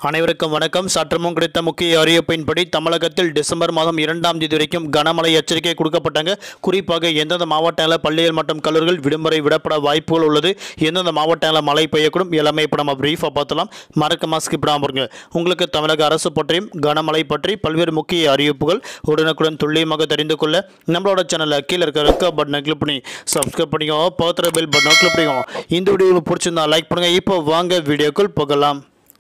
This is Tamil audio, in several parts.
அனைவருக்கும் வணக்கம் சற்றமும் கிடைத்த முக்கிய அறிவிப்பின்படி தமிழகத்தில் டிசம்பர் மாதம் இரண்டாம் தேதி வரைக்கும் கனமழை எச்சரிக்கை கொடுக்கப்பட்டாங்க குறிப்பாக எந்தெந்த மாவட்டங்களில் பள்ளிகள் மற்றும் கல்லூரிகள் விடுமுறை விடப்பட வாய்ப்புகள் உள்ளது எந்தெந்த மாவட்டங்களில் மழை பெய்யக்கூடும் எல்லாமே இப்போ நம்ம பிரீஃபாக பார்த்தலாம் மறக்காம ஸ்கிப் பண்ணாம பாருங்க உங்களுக்கு தமிழக அரசு பற்றியும் கனமழை பற்றி பல்வேறு முக்கிய அறிவிப்புகள் உடனுக்குடன் துல்லியமாக தெரிந்து கொள்ள நம்மளோட சேனலில் கீழே இருக்க ரெக்க பட்டனை கிளிக் பண்ணி சப்ஸ்கிரைப் பண்ணிக்கோங்க பக்கத்தில் பெல் பட்டனை கிளிக் பண்ணிக்கோங்க இந்த வீடியோ பிடிச்சிருந்தா லைக் பண்ணுங்க இப்போ வாங்க வீடியோக்குள் போகலாம்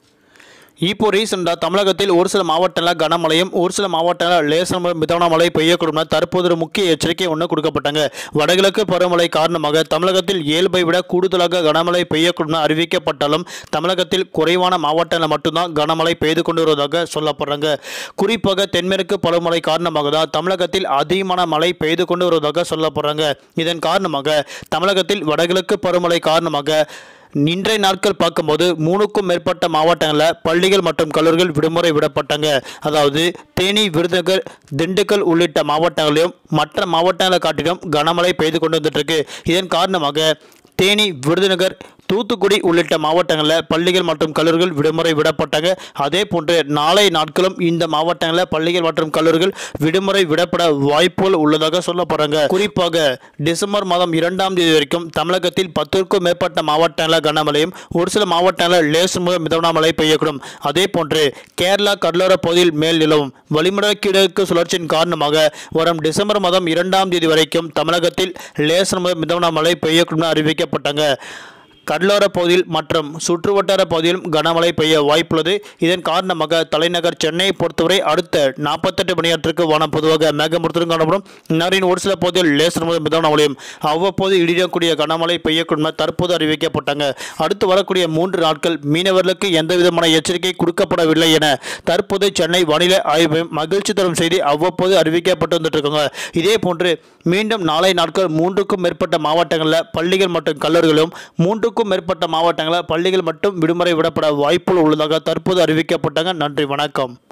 இப்போ ரீசெண்டாக தமிழகத்தில் ஒரு சில மாவட்டங்களில் கனமழையும் ஒரு சில மாவட்டங்களில் லேசர் முதல் மிதமான மழை பெய்யக்கூடும் தற்போது ஒரு முக்கிய எச்சரிக்கை ஒன்று கொடுக்கப்பட்டாங்க வடகிழக்கு பருவமழை காரணமாக தமிழகத்தில் இயல்பை விட கூடுதலாக கனமழை பெய்யக்கூடும் அறிவிக்கப்பட்டாலும் தமிழகத்தில் குறைவான மாவட்டங்களில் மட்டும்தான் கனமழை பெய்து கொண்டு வருவதாக சொல்லப்படுறாங்க குறிப்பாக தென்மேற்கு பருவமழை காரணமாக தான் தமிழகத்தில் அதிகமான மழை பெய்து கொண்டு வருவதாக சொல்லப்படுறாங்க இதன் காரணமாக தமிழகத்தில் வடகிழக்கு பருவமழை காரணமாக இன்றைய நாட்கள் பார்க்கும்போது மூணுக்கும் மேற்பட்ட மாவட்டங்களில் பள்ளிகள் மற்றும் கல்லூரிகள் விடுமுறை விடப்பட்டாங்க அதாவது தேனி விருதுநகர் திண்டுக்கல் உள்ளிட்ட மாவட்டங்களிலும் மற்ற மாவட்டங்களை காட்டிலும் கனமழை பெய்து கொண்டு வந்துட்டு இருக்கு இதன் காரணமாக தேனி விருதுநகர் தூத்துக்குடி உள்ளிட்ட மாவட்டங்களில் பள்ளிகள் மற்றும் கல்லூரிகள் விடுமுறை விடப்பட்டாங்க அதே போன்று நாளை நாட்களும் இந்த மாவட்டங்களில் பள்ளிகள் மற்றும் கல்லூரிகள் விடுமுறை விடப்பட வாய்ப்புகள் உள்ளதாக சொல்லப்படுறாங்க குறிப்பாக டிசம்பர் மாதம் இரண்டாம் தேதி வரைக்கும் தமிழகத்தில் பத்திற்கும் மேற்பட்ட மாவட்டங்களில் கனமழையும் ஒரு சில மாவட்டங்களில் லேசு முதல் மிதமான மழை பெய்யக்கூடும் அதே போன்று கேரளா கடலோர பகுதியில் மேல் நிலவும் வளிமண்டல கிழக்கு சுழற்சியின் காரணமாக வரும் டிசம்பர் மாதம் இரண்டாம் தேதி வரைக்கும் தமிழகத்தில் லேசர் முதல் மிதமான மழை பெய்யக்கூடும் அறிவிக்கப்பட்டாங்க கடலோர பகுதியில் மற்றும் சுற்றுவட்டார பகுதியிலும் கனமழை பெய்ய வாய்ப்புள்ளது இதன் காரணமாக தலைநகர் சென்னையை பொறுத்தவரை அடுத்த நாற்பத்தெட்டு மணி நேரத்திற்கு வானம் பொதுவாக மேகமூர்த்தம் காணப்படும் நகரின் ஒரு சில பகுதியில் லேசர் முதல் மிதமான மழையும் அவ்வப்போது இடியக்கூடிய கனமழை பெய்யக்கூடும் என தற்போது அறிவிக்கப்பட்டாங்க அடுத்து வரக்கூடிய மூன்று நாட்கள் மீனவர்களுக்கு எந்த விதமான எச்சரிக்கை கொடுக்கப்படவில்லை என தற்போது சென்னை வானிலை ஆய்வு மையம் மகிழ்ச்சி தரும் செய்தி அவ்வப்போது அறிவிக்கப்பட்டு வந்துட்டு இருக்காங்க இதே போன்று மீண்டும் நாளை நாட்கள் மூன்றுக்கும் மேற்பட்ட மாவட்டங்களில் பள்ளிகள் மற்றும் கல்லூரிகளும் மூன்றுக்கும் மேற்பட்ட மாவட்டங்களில் பள்ளிகள் மட்டும் விடுமுறை விடப்பட வாய்ப்புகள் உள்ளதாக தற்போது அறிவிக்கப்பட்டாங்க நன்றி வணக்கம்